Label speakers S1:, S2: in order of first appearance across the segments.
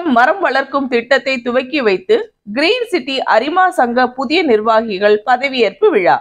S1: லட்சம் மரம் வளர்க்கும் திட்டத்தை துவக்கி வைத்து கிரீன் சிட்டி அரிமா சங்க புதிய நிர்வாகிகள் பதவியேற்பு விழா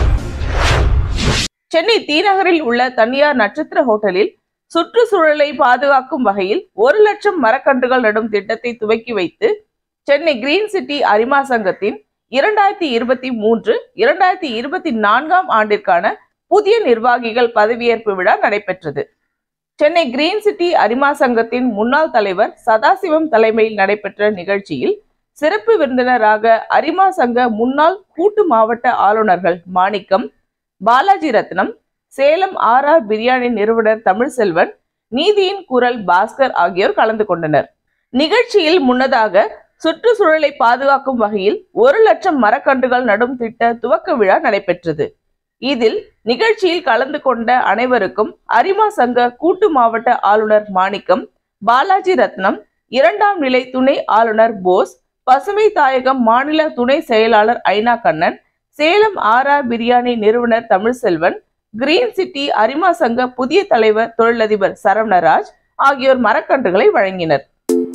S1: சென்னை தீநகரில் உள்ள தனியார் நட்சத்திர ஹோட்டலில் சுற்றுச்சூழலை பாதுகாக்கும் வகையில் ஒரு லட்சம் மரக்கன்றுகள் நடும் திட்டத்தை துவக்கி வைத்து சென்னை கிரீன் சிட்டி அரிமா சங்கத்தின் இரண்டாயிரத்தி இருபத்தி மூன்று இரண்டாயிரத்தி இருபத்தி நான்காம் ஆண்டிற்கான புதிய நிர்வாகிகள் பதவியேற்பு விழா நடைபெற்றது சென்னை கிரீன் சிட்டி அரிமா சங்கத்தின் முன்னாள் தலைவர் சதாசிவம் தலைமையில் நடைபெற்ற நிகழ்ச்சியில் சிறப்பு விருந்தினராக அரிமா சங்க முன்னாள் கூட்டு மாவட்ட ஆளுநர்கள் மாணிக்கம் பாலாஜி ரத்னம் சேலம் ஆர் ஆர் பிரியாணி நிறுவனர் தமிழ்செல்வன் நீதியின் குரல் பாஸ்கர் ஆகியோர் கலந்து கொண்டனர் நிகழ்ச்சியில் முன்னதாக சுற்றுச்சூழலை பாதுகாக்கும் வகையில் ஒரு லட்சம் மரக்கன்றுகள் நடும் திட்ட துவக்க விழா நடைபெற்றது இதில் நிகழ்ச்சியில் கலந்து கொண்ட அனைவருக்கும் அரிமா சங்க கூட்டு மாவட்ட ஆளுநர் மாணிக்கம் பாலாஜி ரத்னம் இரண்டாம் நிலை துணை ஆளுநர் போஸ் பசுமை தாயகம் மாநில துணை செயலாளர் ஐனா கண்ணன் சேலம் ஆரா பிரியாணி நிறுவனர் தமிழ்செல்வன் கிரீன் சிட்டி அரிமா சங்க புதிய தலைவர் தொழிலதிபர் சரவணராஜ் ஆகியோர் மரக்கன்றுகளை வழங்கினர்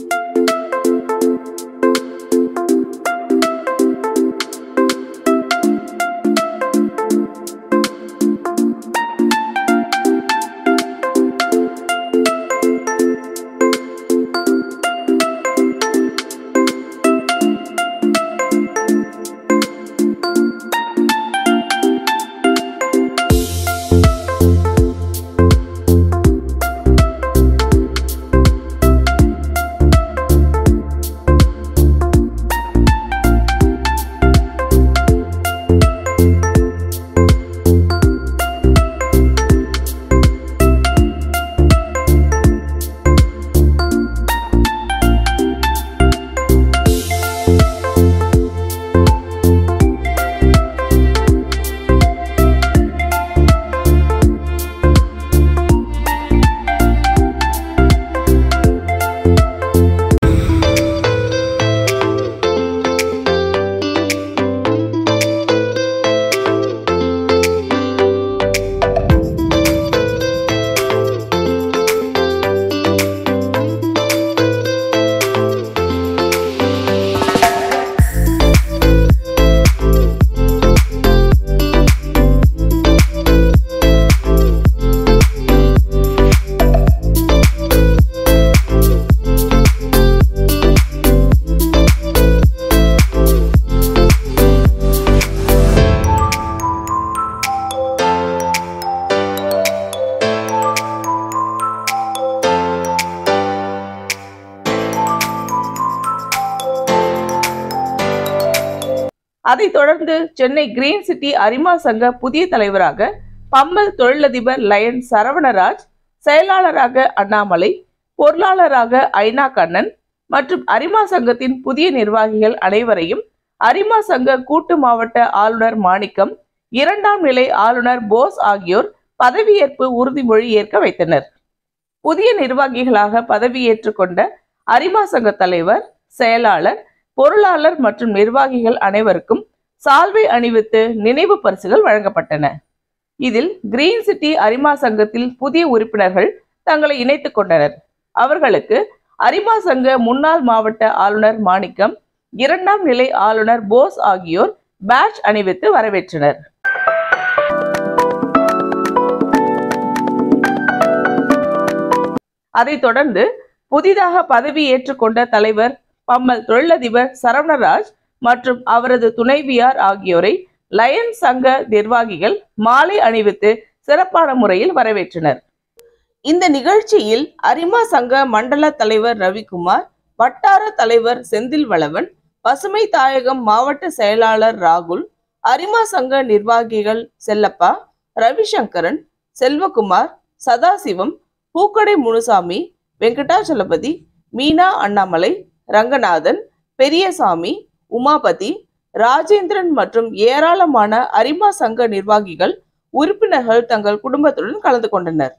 S1: அதைத் தொடர்ந்து சென்னை கிரீன் சிட்டி அரிமா சங்க புதிய தலைவராக பம்மல் தொழிலதிபர் லயன் சரவணராஜ் செயலாளராக அண்ணாமலை பொருளாளராக ஐனா கண்ணன் மற்றும் அரிமா சங்கத்தின் புதிய நிர்வாகிகள் அனைவரையும் அரிமா சங்க கூட்டு மாவட்ட ஆளுநர் மாணிக்கம் இரண்டாம் நிலை ஆளுநர் போஸ் ஆகியோர் பதவியேற்பு உறுதிமொழி ஏற்க வைத்தனர் புதிய நிர்வாகிகளாக பதவியேற்றுக் கொண்ட அரிமா சங்க தலைவர் செயலாளர் பொருளாளர் மற்றும் நிர்வாகிகள் அனைவருக்கும் சால்வை அணிவித்து நினைவு பரிசுகள் வழங்கப்பட்டன இதில் கிரீன் சிட்டி அரிமா சங்கத்தில் புதிய உறுப்பினர்கள் தங்களை இணைத்துக் கொண்டனர் அவர்களுக்கு அரிமா சங்க முன்னாள் மாவட்ட ஆளுநர் மாணிக்கம் இரண்டாம் நிலை ஆளுநர் போஸ் ஆகியோர் பேட்ச் அணிவித்து வரவேற்றனர் அதைத் தொடர்ந்து புதிதாக பதவி ஏற்றுக்கொண்ட தலைவர் பம்மல் தொழிலதிபர் சரவணராஜ் மற்றும் அவரது துணைவியார் ஆகியோரை லயன் சங்க நிர்வாகிகள் மாலை அணிவித்து சிறப்பான முறையில் வரவேற்றனர் இந்த நிகழ்ச்சியில் அரிமா சங்க மண்டல தலைவர் ரவிக்குமார் வட்டார தலைவர் செந்தில் வளவன் பசுமை தாயகம் மாவட்ட செயலாளர் ராகுல் அரிமா சங்க நிர்வாகிகள் செல்லப்பா ரவிசங்கரன் செல்வகுமார் சதாசிவம் பூக்கடை முனுசாமி வெங்கடாச்சலபதி மீனா அண்ணாமலை ரங்கநாதன் பெரியசாமி உமாபதி ராஜேந்திரன் மற்றும் ஏராளமான அரிமா சங்க நிர்வாகிகள் உறுப்பினர்கள் தங்கள் குடும்பத்துடன் கலந்து கொண்டனர்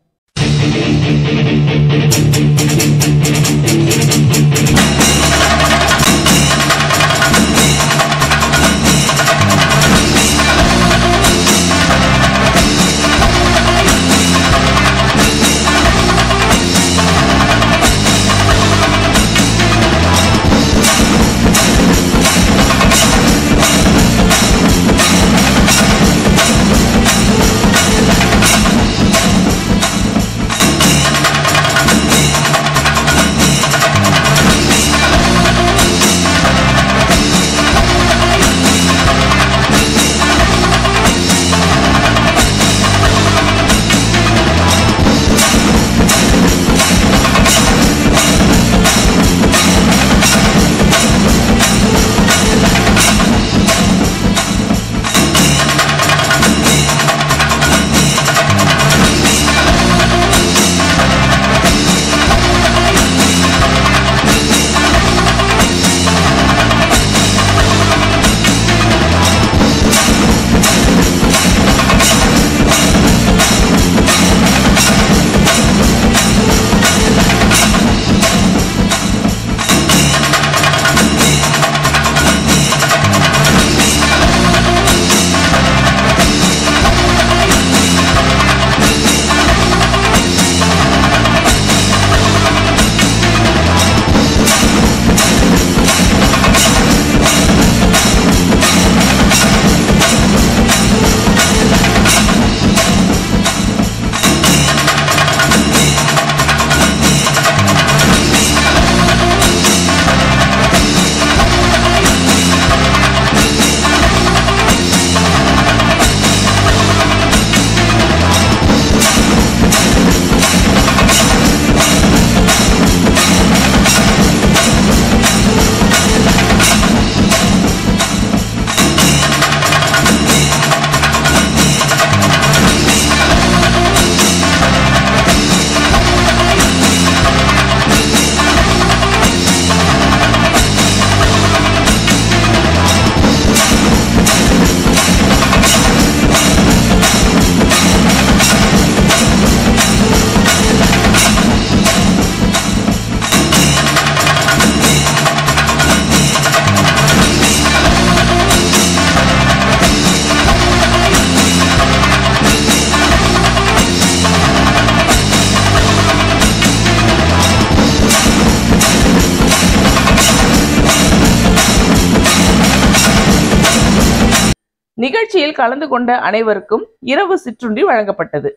S1: நிகழ்ச்சியில் கலந்து கொண்ட அனைவருக்கும் இரவு சிற்றுண்டி வழங்கப்பட்டது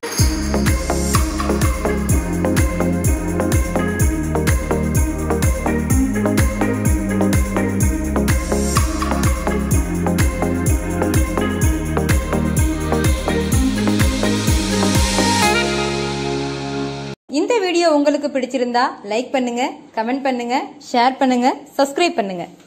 S2: இந்த வீடியோ உங்களுக்கு பிடிச்சிருந்தா லைக் பண்ணுங்க கமெண்ட் பண்ணுங்க ஷேர் பண்ணுங்க சப்ஸ்கிரைப் பண்ணுங்க